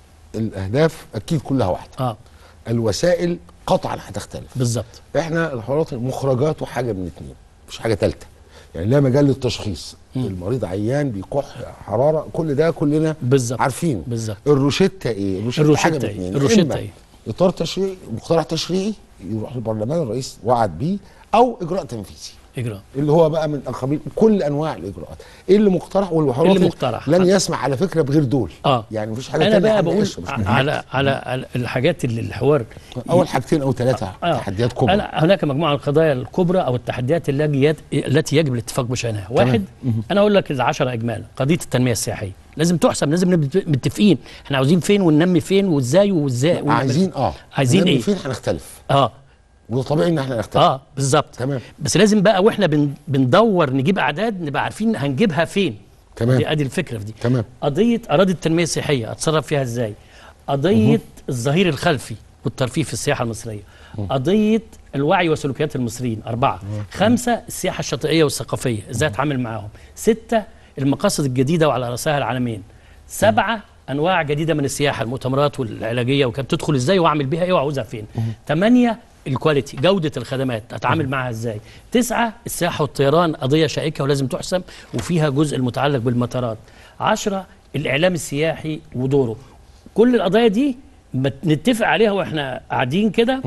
الاهداف اكيد كلها واحده اه الوسائل قطعا هتختلف بالظبط احنا الحوار الوطني مخرجاته حاجه من اتنين مش حاجه ثالثه يعني لا مجال للتشخيص المريض عيان بيكح حراره كل ده كلنا بالظبط عارفين بالظبط الروشته ايه الروشته, الروشتة حاجه من إيه؟ اتنين الروشتة إما إيه؟ اطار تشريعي مقترح تشريعي يروح للبرلمان الرئيس وعد بيه او اجراء تنفيذي اجراء اللي هو بقى من قبيل كل انواع الاجراءات ايه اللي مقترح والحوار اللي الوطني مقترح. لن يسمع على فكره بغير دول اه يعني مفيش حاجه انا تانية بقى بقول هنناقشها، مش مهم. على على على الحاجات اللي الحوار اول حاجتين او ثلاثه آه. تحديات كبرى أنا هناك مجموعه من القضايا الكبرى او التحديات التي يد- التي يجب الاتفاق بشانها واحد انا اقول لك العشرة اجمالا قضيه التنميه السياحيه لازم تحسم لازم نبقى متفقين احنا عاوزين فين وننمي فين وازاي وازاي ونعمل- عايزين اه عايزين هنعمل إيه؟ فين هنختلف اه وده طبيعي ان احنا نختلف اه بالظبط تمام. بس لازم بقى واحنا بن بندور نجيب اعداد نبقى عارفين هنجيبها فين تمام. دي ادي الفكره في دي تمام. قضيه اراضي التنميه السياحيه اتصرف فيها ازاي قضيه الظهير الخلفي والترفيه في السياحه المصريه قضيه الوعي وسلوكيات المصريين أربعة خمسة السياحة الشاطئية والثقافية إزاي أتعامل معاهم ستة المقاصد الجديدة وعلى رأسها العالمين سبعة أنواع جديدة من السياحة المؤتمرات والعلاجية وكانت تدخل إزاي وأعمل بيها إيه وأعوزها فين ثمانية الكواليتي جودة الخدمات أتعامل معها إزاي تسعة السياحة والطيران قضية شائكة ولازم تحسم وفيها جزء المتعلق بالمطارات عشرة الإعلام السياحي ودوره كل القضايا دي ما نتفق عليها واحنا قاعدين كده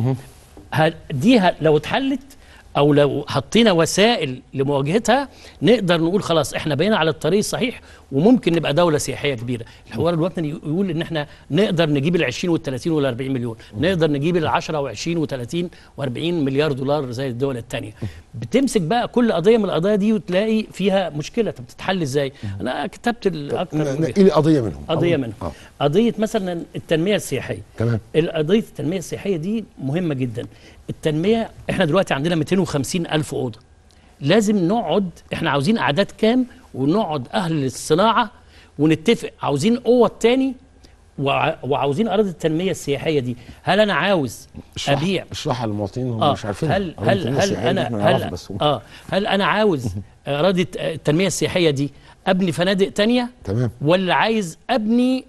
ه- دي ه- لو اتحلت او لو حطينا وسائل لمواجهتها نقدر نقول خلاص احنا بقينا على الطريق الصحيح وممكن نبقى دوله سياحيه كبيره الحوار الوطني يقول ان احنا نقدر نجيب ال 20 وال 30 وال 40 مليون نقدر نجيب ال 10 و20 و30 و40 مليار دولار زي الدول الثانيه بتمسك بقى كل قضيه من القضايا دي وتلاقي فيها مشكله طب بتتحل ازاي انا كتبت الاكثر من ن- نقي لي قضيه منهم قضيه أول- منهم اه قضيه مثلا التنميه السياحيه تمام القضيه التنميه السياحيه دي مهمه جدا التنميه احنا دلوقتي عندنا 250 الف اوضه لازم نقعد احنا عاوزين اعداد كام ونقعد اهل الصناعه ونتفق عاوزين قوه تاني وع- وعاوزين اراضي التنميه السياحيه دي هل انا عاوز اشرح ابيع اشرحها للمواطنين هم اه مش عارفين هل هل هل انا هل بس هم. اه هل انا عاوز اراضي التنميه السياحيه دي ابني فنادق تانية تمام ولا عايز ابني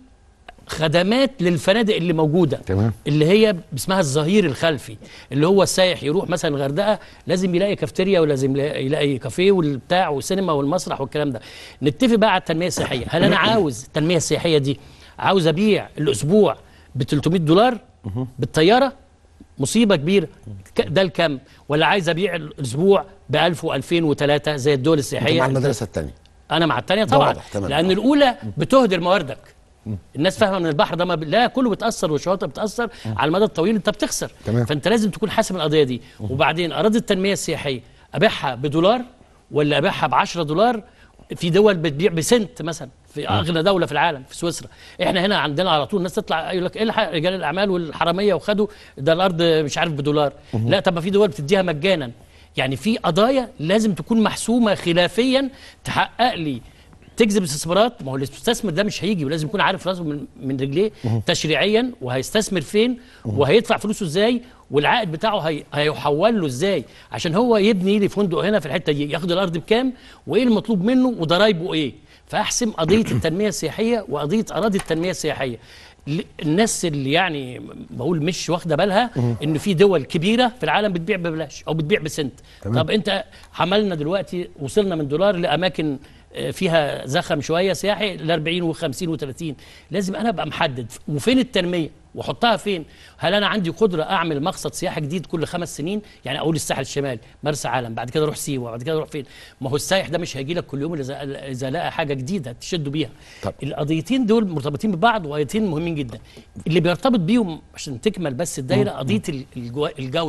خدمات للفنادق اللي موجوده تمام. اللي هي اسمها الظهير الخلفي اللي هو السايح يروح مثلا الغردقه لازم يلاقي كافتيريا ولازم يلاقي كافيه والبتاع والسينما والمسرح والكلام ده نتفق بقى على التنميه السياحيه هل انا عاوز التنميه السياحيه دي عاوز ابيع الاسبوع ب 300 دولار بالطياره مصيبه كبيره ك- ده الكم ولا عايز ابيع الاسبوع ب 1000 و2000 و3 زي الدول انت السياحيه مع المدرسه الثانيه انا مع الثانيه طبعا واضح، تمام. لان الاولى بتهدر مواردك الناس فاهمه ان البحر ده ما ب... لا كله بتاثر والشواطئ بتاثر على المدى الطويل انت بتخسر تمام. فانت لازم تكون حاسم القضيه دي وبعدين اراضي التنميه السياحيه ابيعها بدولار ولا ابيعها ب 10 دولار في دول بتبيع بسنت مثلا في اغنى دوله في العالم في سويسرا احنا هنا عندنا على طول الناس تطلع يقول لك ايه الحق رجال الاعمال والحراميه وخدوا ده الارض مش عارف بدولار لا طب ما في دول بتديها مجانا يعني في قضايا لازم تكون محسومه خلافيا تحقق لي تجذب استثمارات ما هو المستثمر ده مش هيجي ولازم يكون عارف راسه من, من رجليه تشريعيا وهيستثمر فين وهيدفع فلوسه ازاي والعائد بتاعه هي هيحول له ازاي عشان هو يبني لي فندق هنا في الحته دي ياخد الارض بكام وايه المطلوب منه وضرايبه ايه فاحسم قضيه التنميه السياحيه وقضيه اراضي التنميه السياحيه ل- الناس اللي يعني بقول مش واخده بالها ان في دول كبيره في العالم بتبيع ببلاش او بتبيع بسنت طب انت عملنا دلوقتي وصلنا من دولار لاماكن آه، فيها زخم شويه سياحي ل 40 و50 و30 لازم انا ابقى محدد وفين التنميه واحطها فين هل انا عندي قدره اعمل مقصد سياحي جديد كل خمس سنين يعني اقول الساحل الشمالي مرسى علم بعد كده اروح سيوه بعد كده اروح فين ما هو السايح ده مش هيجي لك كل يوم اذا اذا لقى حاجه جديده تشده بيها طب. القضيتين دول مرتبطين ببعض وقضيتين مهمين جدا اللي بيرتبط بيهم عشان تكمل بس الدايره قضيه ال- الجو- الجوده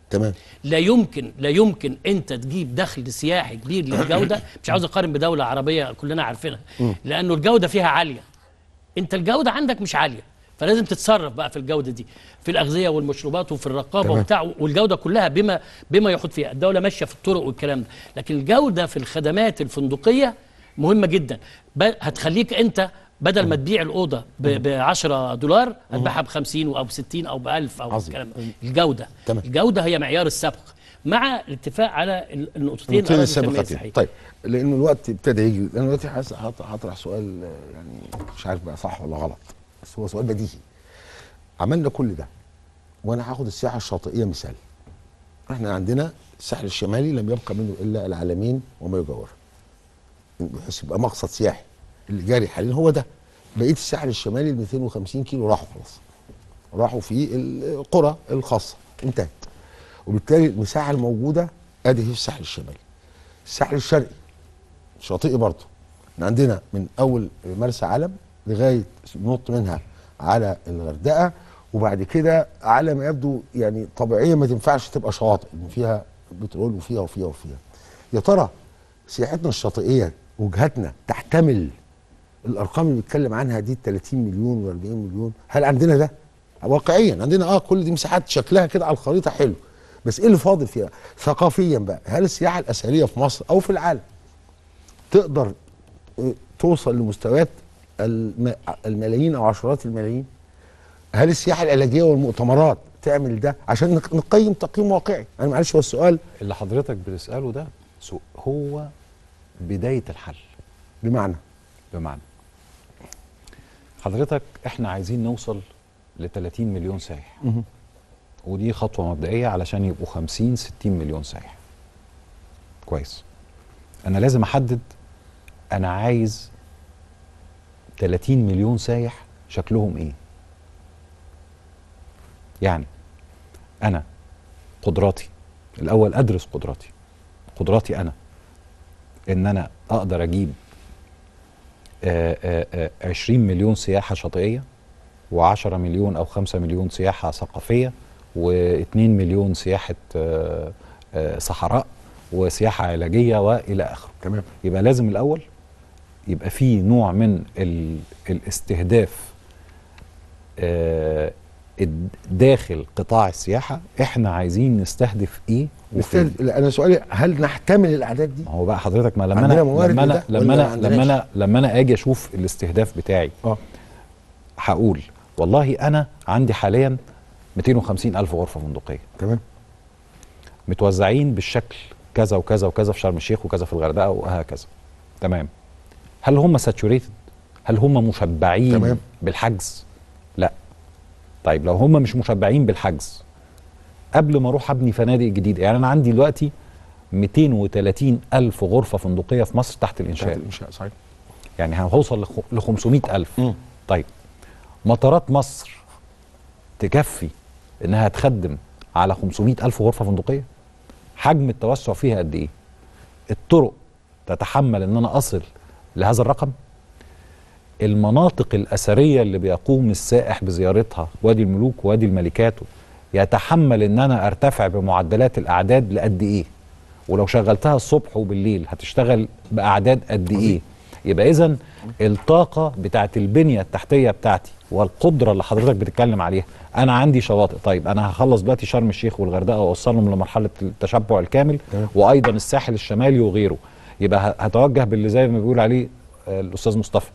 تمام لا يمكن لا يمكن انت تجيب دخل سياحي كبير للجوده مش عاوز اقارن بدوله عربيه كلنا عارفينها لانه الجوده فيها عاليه انت الجوده عندك مش عاليه فلازم تتصرف بقى في الجوده دي في الاغذيه والمشروبات وفي الرقابه تمام. وبتاع والجوده كلها بما بما يحط فيها الدوله ماشيه في الطرق والكلام ده لكن الجوده في الخدمات الفندقيه مهمه جدا ب- هتخليك انت بدل ما تبيع الاوضه ب 10 دولار هتبيعها ب 50 او ب 60 او ب 1000 او عظيم. الكلام ده. الجوده تمام. الجوده هي معيار السبق مع الاتفاق على ال- النقطتين النقطتين أراضي التنمية السابقتين السياحية. طيب لان الوقت ابتدى يجري انا دلوقتي هس- هط- هطرح سؤال آه، يعني مش عارف بقى صح ولا غلط بس هو سؤال بديهي عملنا كل ده وانا هاخد السياحه الشاطئيه مثال احنا عندنا الساحل الشمالي لم يبقى منه الا العلمين وما يجاوره بحيث يبقى مقصد سياحي اللي جاري حاليا هو ده بقيه الساحل الشمالي ال 250 كيلو راحوا خلاص راحوا في القرى الخاصه انتهت وبالتالي المساحه الموجوده ادي هي في الساحل الشمالي الساحل الشرقي شاطئي برضه احنا عندنا من اول مرسى علم لغايه نط منها على الغردقه وبعد كده على ما يبدو يعني طبيعيا ما تنفعش تبقى شواطئ لان فيها بترول وفيها وفيها وفيها يا ترى سياحتنا الشاطئيه وجهتنا تحتمل الارقام اللي بيتكلم عنها دي 30 مليون و40 مليون هل عندنا ده واقعيا عندنا اه كل دي مساحات شكلها كده على الخريطه حلو بس ايه اللي فاضل فيها ثقافيا بقى هل السياحه الاثريه في مصر او في العالم تقدر آه، توصل لمستويات الم- الملايين او عشرات الملايين هل السياحه العلاجيه والمؤتمرات تعمل ده عشان نق- نقيم تقييم واقعي انا معلش هو السؤال اللي حضرتك بتساله ده سو- هو بدايه الحل بمعنى بمعنى حضرتك احنا عايزين نوصل ل 30 مليون سائح ودي خطوه مبدئيه علشان يبقوا 50 60 مليون سائح كويس انا لازم احدد انا عايز 30 مليون سايح شكلهم ايه يعني انا قدراتي الاول ادرس قدراتي قدراتي انا ان انا اقدر اجيب آه، آه، آه، 20 مليون سياحه شاطئيه و10 مليون او 5 مليون سياحه ثقافيه و2 مليون سياحه آه، آه، صحراء وسياحه علاجيه والى اخره تمام يبقى لازم الاول يبقى في نوع من ال- الاستهداف آه، الد- داخل قطاع السياحه احنا عايزين نستهدف ايه وفين نستهد- لا، انا سؤالي هل نحتمل الاعداد دي ما هو بقى حضرتك ما لما عندنا انا موارد لما انا لده لما ولا انا ما عندناش؟ لما انا لما انا اجي اشوف الاستهداف بتاعي اه هقول والله انا عندي حاليا 250 الف غرفه فندقيه تمام متوزعين بالشكل كذا وكذا وكذا في شرم الشيخ وكذا في الغردقه وهكذا تمام هل هم ساتوريتد هل هم مشبعين تمام. بالحجز لا طيب لو هم مش مشبعين بالحجز قبل ما اروح ابني فنادق جديده يعني انا عندي دلوقتي 230 الف غرفه فندقيه في مصر تحت الانشاء الانشاء صحيح يعني هوصل ل 500 ألف مم. طيب مطارات مصر تكفي إنها تخدم على 500 ألف غرفة فندقية حجم التوسع فيها قد إيه الطرق تتحمل إن أنا أصل لهذا الرقم المناطق الأثرية اللي بيقوم السائح بزيارتها وادي الملوك وادي الملكات يتحمل إن أنا أرتفع بمعدلات الأعداد لقد إيه ولو شغلتها الصبح وبالليل هتشتغل بأعداد قد إيه يبقى إذا الطاقة بتاعت البنية التحتية بتاعتي والقدرة اللي حضرتك بتتكلم عليها أنا عندي شواطئ طيب أنا هخلص دلوقتي شرم الشيخ والغردقة وأوصلهم لمرحلة التشبع الكامل تمام. وأيضا الساحل الشمالي وغيره يبقى ه- هتوجه باللي زي ما بيقول عليه آه، الأستاذ مصطفى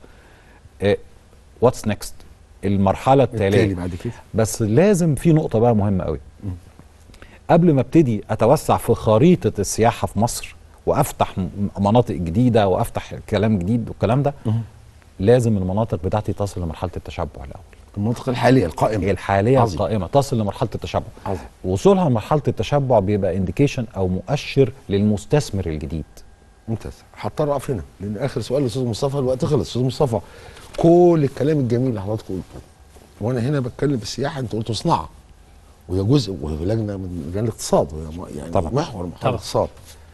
واتس نيكست المرحلة التالي التالية بعد كده بس لازم في نقطة بقى مهمة قوي قبل ما ابتدي اتوسع في خريطة السياحة في مصر وافتح م- مناطق جديدة وافتح كلام جديد والكلام ده لازم المناطق بتاعتي تصل لمرحلة التشبع الاول المنطقه الحاليه القائمه هي الحالية عظيم. القائمة تصل لمرحلة التشبع عظيم وصولها لمرحلة التشبع بيبقى انديكيشن او مؤشر للمستثمر الجديد ممتاز هضطر اقف هنا لان اخر سؤال للاستاذ مصطفى الوقت خلص استاذ مصطفى كل الكلام الجميل اللي حضرتك قلته وانا هنا بتكلم بالسياحه انت قلت صناعه وهي جزء وهي لجنه من لجان الاقتصاد وهي م- يعني طبعا. محور محور طبعا. الاقتصاد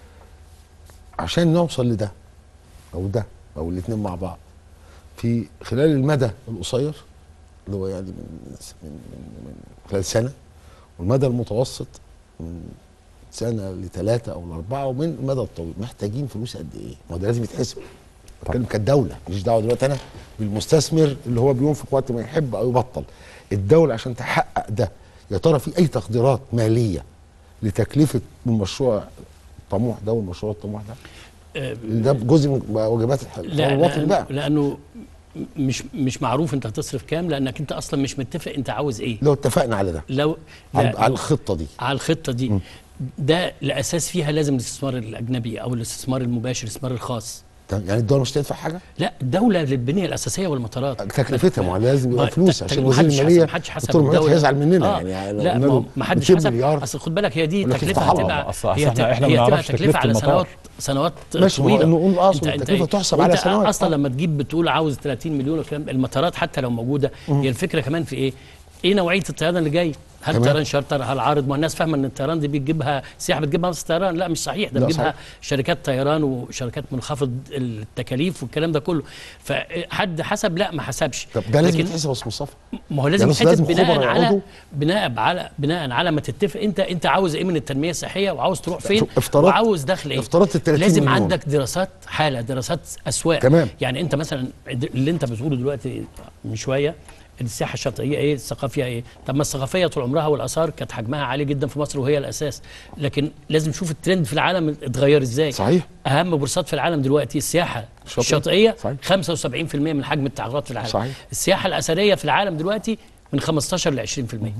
عشان نوصل لده او ده او الاثنين مع بعض في خلال المدى القصير اللي هو يعني من من من, من خلال سنه والمدى المتوسط من سنه لثلاثه او لاربعه ومن المدى الطويل محتاجين فلوس قد ايه؟ ما هو ده لازم يتحسب بتكلم كالدوله مش دعوه دلوقتي انا بالمستثمر اللي هو بينفق وقت ما يحب او يبطل الدوله عشان تحقق ده يا ترى في اي تقديرات ماليه لتكلفه المشروع الطموح ده والمشروع الطموح ده؟ آه، لأن ده جزء من واجبات الح- لا الوطني لأن بقى لانه مش مش معروف انت هتصرف كام لانك انت اصلا مش متفق انت عاوز ايه لو اتفقنا على ده لو على, لا على الخطه دي على الخطه دي ده الاساس فيها لازم الاستثمار الاجنبي او الاستثمار المباشر الاستثمار الخاص تمام؟ يعني الدوله مش تدفع حاجه؟ لا الدوله للبنيه الاساسيه والمطارات تكلفتها ما هو لازم يبقى ما- فلوس ت- عشان ما وزير حدش الماليه حسب- ما حدش حسب دكتور مراد الدولة. هيزعل مننا آه. يعني, يعني لو لا قلنا ما له ما حدش 200 حسب مليار اصل خد بالك هي دي ولا تكلفه تفتح هتبقى الله. أصل- أصل هي إحنا- هتبقى إحنا ما هي هتبقى نعرفش تكلفه تكلفة على المطار. سنوات سنوات ماشي، ما هو طويله نقول أقصد أنت- أنت التكلفة إيه؟ تحسب وأنت على سنوات. اصلا آه. لما تجيب بتقول عاوز 30 مليون والكلام المطارات حتى لو موجوده هي الفكره كمان في ايه؟ ايه نوعيه الطيران اللي جاي؟ هل تمام. طيران شارتر هل عارض ما الناس فاهمه ان الطيران دي بتجيبها سياحه بتجيبها مصر طيران لا مش صحيح ده لا بتجيبها صحيح. شركات طيران وشركات منخفض التكاليف والكلام ده كله فحد حسب لا ما حسبش طب ده لازم لكن- يتحسب يا استاذ مصطفى ما هو لازم يعني يتحسب لازم بناء خبراء على يقعدوا. بناء على بناء على ما تتفق انت انت عاوز ايه من التنميه الصحيه وعاوز تروح فين شوف، افترضت- وعاوز دخل ايه افترضت ال 30 لازم مليون. عندك دراسات حاله دراسات اسواق تمام. يعني انت مثلا اللي انت بتقوله دلوقتي من شويه السياحه الشاطئيه ايه الثقافيه ايه طب ما الثقافيه طول عمرها والاثار كانت حجمها عالي جدا في مصر وهي الاساس لكن لازم نشوف الترند في العالم اتغير ازاي صحيح اهم بورصات في العالم دلوقتي السياحه الشاطئية. الشاطئيه صحيح. 75% من حجم التعاقدات في العالم صحيح. السياحه الاثريه في العالم دلوقتي من 15 ل 20%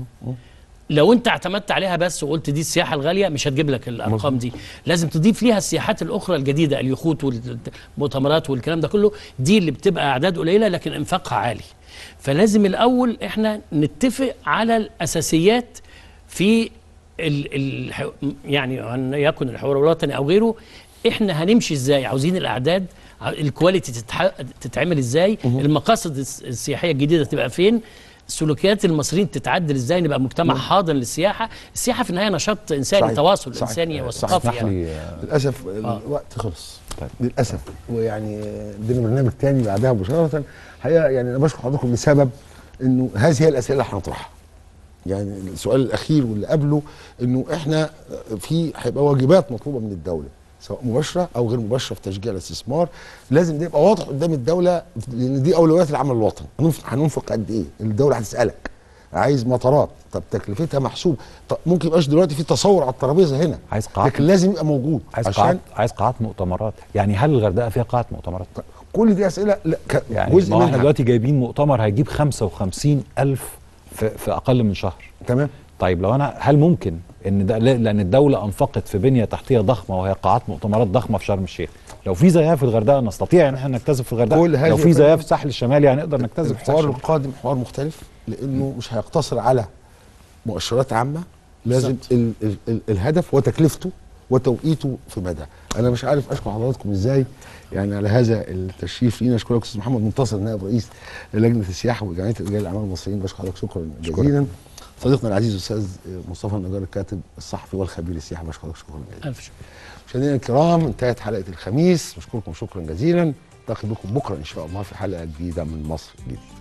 لو انت اعتمدت عليها بس وقلت دي السياحه الغاليه مش هتجيب لك الارقام دي لازم تضيف ليها السياحات الاخرى الجديده اليخوت والمؤتمرات والكلام ده كله دي اللي بتبقى اعداد قليله لكن انفاقها عالي فلازم الاول احنا نتفق على الاساسيات في ال ال يعني ان يكن الحوار الوطني او غيره احنا هنمشي ازاي عاوزين الاعداد ع- الكواليتي تتح... تتعمل ازاي المقاصد الس- السياحيه الجديده تبقى فين سلوكيات المصريين تتعدل ازاي نبقى مجتمع حاضن للسياحه السياحه في النهايه نشاط انساني صحيح. تواصل صحيح. انساني صحيح. وثقافي اسمح يعني. لي آه، للاسف الوقت خلص للاسف ويعني عندنا برنامج تاني بعدها مباشره الحقيقه يعني انا بشكر حضراتكم لسبب انه هذه هي الاسئله اللي هنطرحها يعني السؤال الاخير واللي قبله انه احنا في هيبقى واجبات مطلوبه من الدوله سواء مباشره او غير مباشره في تشجيع الاستثمار لازم ده يبقى واضح قدام الدوله لان دي اولويات العمل الوطني هننفق هننفق قد ايه الدوله هتسالك عايز مطارات طب تكلفتها محسوب طب ممكن يبقاش دلوقتي في تصور على الترابيزه هنا عايز قاعات لكن لازم يبقى موجود عايز عشان قاعات عايز قاعات مؤتمرات يعني هل الغردقه فيها قاعه مؤتمرات كل دي اسئله لا ك- يعني جزء ما هو احنا منها دلوقتي جايبين مؤتمر هيجيب 55 ألف في, في أقل من شهر تمام طيب لو أنا هل ممكن إن ده لا- لأن الدولة أنفقت في بنية تحتية ضخمة وهي قاعات مؤتمرات ضخمة في شرم الشيخ لو في زيها في الغردقة نستطيع إن احنا نجتذب في كل الغردقة هذه لو في زيها في الساحل الشمالي هنقدر نجتذب في الساحل الحوار الشمالي القادم حوار مختلف لانه مش هيقتصر على مؤشرات عامه لازم ال ال ال الهدف وتكلفته وتوقيته في مدى انا مش عارف اشكر حضراتكم ازاي يعني على هذا التشريف لينا اشكرك استاذ محمد منتصر نائب رئيس لجنه السياحه وجمعيه رجال الاعمال المصريين بشكر حضرتك شكرا جزيلا صديقنا العزيز الاستاذ مصطفى النجار الكاتب الصحفي والخبير السياحه بشكر حضرتك شكرا جزيلا الف شكر مشاهدينا الكرام انتهت حلقه الخميس بشكركم شكرا جزيلا نلتقي بكم بكره ان شاء الله في حلقه جديده من مصر جديد